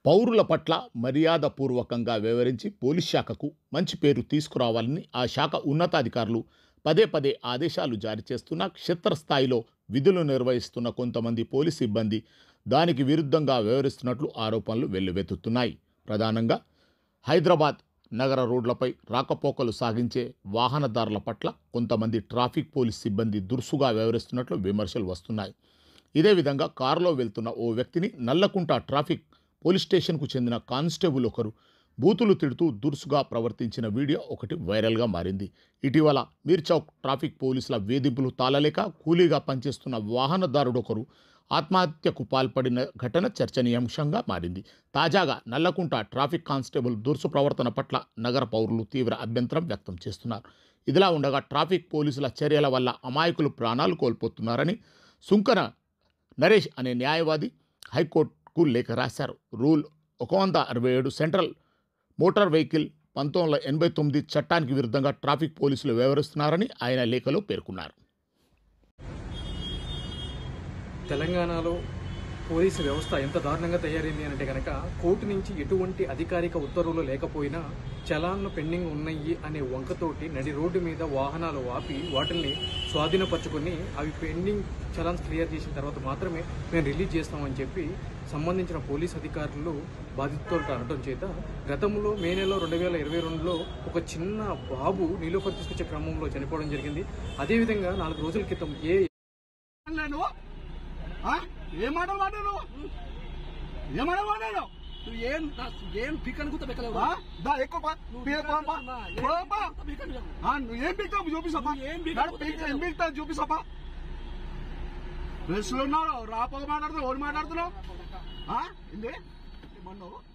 పౌరుల పట్ల మర్యాదపూర్వకంగా వ్యవహరించి పోలీస్ శాఖకు మంచి పేరు తీసుకురావాలని ఆ శాఖ ఉన్నతాధికారులు పదే పదే ఆదేశాలు జారీ చేస్తున్నా క్షేత్రస్థాయిలో విధులు నిర్వహిస్తున్న కొంతమంది పోలీస్ సిబ్బంది దానికి విరుద్ధంగా వ్యవహరిస్తున్నట్లు ఆరోపణలు వెల్లువెత్తుతున్నాయి ప్రధానంగా హైదరాబాద్ నగర రోడ్లపై రాకపోకలు సాగించే వాహనదారుల పట్ల కొంతమంది ట్రాఫిక్ పోలీస్ సిబ్బంది దురుసుగా వ్యవహరిస్తున్నట్లు విమర్శలు వస్తున్నాయి ఇదే విధంగా కారులో వెళ్తున్న ఓ వ్యక్తిని నల్లకుంట ట్రాఫిక్ పోలీస్ స్టేషన్కు చెందిన కానిస్టేబుల్ ఒకరు బూతులు తిడుతూ దురుసుగా ప్రవర్తించిన వీడియో ఒకటి వైరల్గా మారింది ఇటీవల మీర్చౌక్ ట్రాఫిక్ పోలీసుల వేధింపులు తాళలేక కూలీగా పనిచేస్తున్న వాహనదారుడు ఒకరు ఆత్మహత్యకు పాల్పడిన ఘటన చర్చనీయాంశంగా మారింది తాజాగా నల్లకుంట ట్రాఫిక్ కానిస్టేబుల్ దురుసు ప్రవర్తన పట్ల నగర పౌరులు తీవ్ర అభ్యంతరం వ్యక్తం చేస్తున్నారు ఇదిలా ఉండగా ట్రాఫిక్ పోలీసుల చర్యల వల్ల అమాయకులు ప్రాణాలు కోల్పోతున్నారని సుంకర నరేష్ అనే న్యాయవాది హైకోర్టుకు లేఖ రాశారు రూల్ ఒక వంద అరవై ఏడు సెంట్రల్ మోటార్ వెహికల్ పంతొమ్మిది వందల ఎనభై తొమ్మిది చట్టానికి విరుద్ధంగా ట్రాఫిక్ పోలీసులు వ్యవహరిస్తున్నారని ఆయన లేఖలో పేర్కొన్నారు తెలంగాణలో పోలీసు వ్యవస్థ ఎంత దారుణంగా తయారైంది అంటే కనుక కోర్టు నుంచి ఎటువంటి అధికారిక ఉత్తర్వులు లేకపోయినా చలాన్లు పెండింగ్ ఉన్నాయి అనే వంకతోటి నడి రోడ్డు మీద వాహనాలు ఆపి వాటిని స్వాధీనపరచుకొని అవి పెండింగ్ చలాన్స్ క్లియర్ చేసిన తర్వాత మాత్రమే మేము రిలీజ్ చేస్తామని చెప్పి సంబంధించిన పోలీస్ అధికారులు బాధితులతో అనడం చేత గతంలో మే నెలలో రెండు వేల ఇరవై రెండులో ఒక చిన్న బాబు నీలోఫర్ తీసుకొచ్చే క్రమంలో చనిపోవడం జరిగింది అదేవిధంగా నాలుగు రోజుల క్రితం ఏ నేను ఆ? ఏం మాటలు మాట్లాడు ఏం మాటలు మాట్లాడు నువ్వు ఏం నా- ఏం పిక్కని గుర్తు పెట్టలేవు ఆ? దా ఎక్కువ పా. పీ- పా, పా. పా, పా. పిక్కని ఆ, నువ్వు ఏం పీక్తావు చూపిస్తాపా నువ్వు ఏం పీకుతావు? ఏం పీక్తావు చూపిస్తాపా ప్రెస్ లో ఉన్నావు రాపోక మాట్లాడుతున్నావు ఓడి మాట్లాడుతున్నావు ఆ? ఏంది ఏమన్నావు